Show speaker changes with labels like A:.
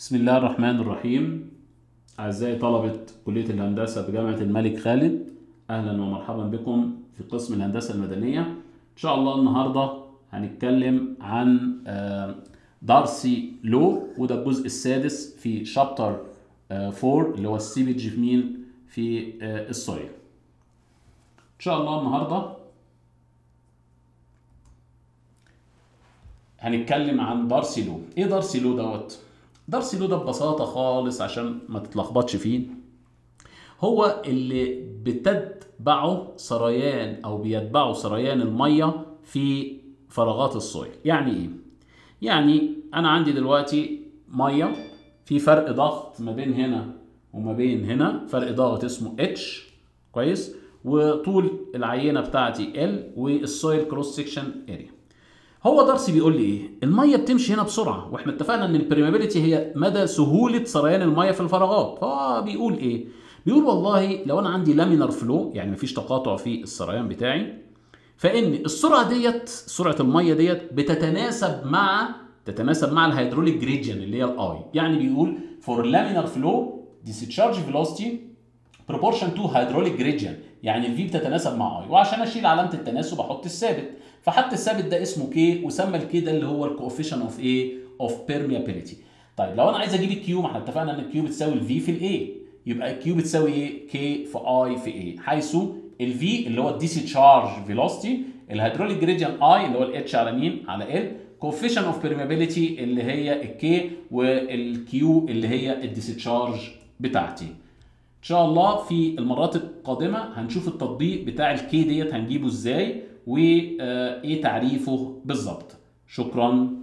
A: بسم الله الرحمن الرحيم أعزائي طلبة كلية الهندسة بجامعة الملك خالد أهلا ومرحبا بكم في قسم الهندسة المدنية إن شاء الله النهاردة هنتكلم عن آه، دارسي لو وده الجزء السادس في شابتر 4 اللي هو السيبج في مين في آه، السويل إن شاء الله النهارده هنتكلم عن دارسي لو ايه دارسي لو دوت دارسي لو ده ببساطه خالص عشان ما تتلخبطش فيه هو اللي بتتبعه سريان او بيتبعه سريان الميه في فراغات السويل يعني ايه يعني انا عندي دلوقتي ميه في فرق ضغط ما بين هنا وما بين هنا فرق ضغط اسمه اتش كويس وطول العينه بتاعتي ال والسويل كروس سكشن اريا هو دارسي بيقول لي ايه الميه بتمشي هنا بسرعه واحنا اتفقنا ان البريمابيليتي هي مدى سهوله سريان الميه في الفراغات فهو بيقول ايه بيقول والله لو انا عندي لامينر فلو يعني مفيش تقاطع في السريان بتاعي فان السرعه ديت سرعه الميه ديت بتتناسب مع تتناسب مع الهيدروليك جريديان اللي هي الاي يعني بيقول فور لامينر فلو discharge velocity proportion to hydraulic gradient يعني الفي بتتناسب مع اي وعشان اشيل علامه التناسب احط الثابت فحتى الثابت ده اسمه كي وسمى الكي ده اللي هو الكوفيشن اوف ايه اوف بيرميابيليتي طيب لو انا عايز اجيب الكيو ما احنا اتفقنا ان الكيو بتساوي الفي في الاي يبقى الكيو بتساوي ايه كي في اي في اي حيث الفي اللي هو الديسي تشارج فيلوسيتي الهيدروليك جريديان اي اللي هو الاتش على مين على ال كوفيشن اوف بيرميابيليتي اللي هي الكي والكيو اللي هي الديسشارج بتاعتي ان شاء الله في المرات القادمه هنشوف التطبيق بتاع الكي ديت هنجيبه ازاي وايه تعريفه بالظبط شكرا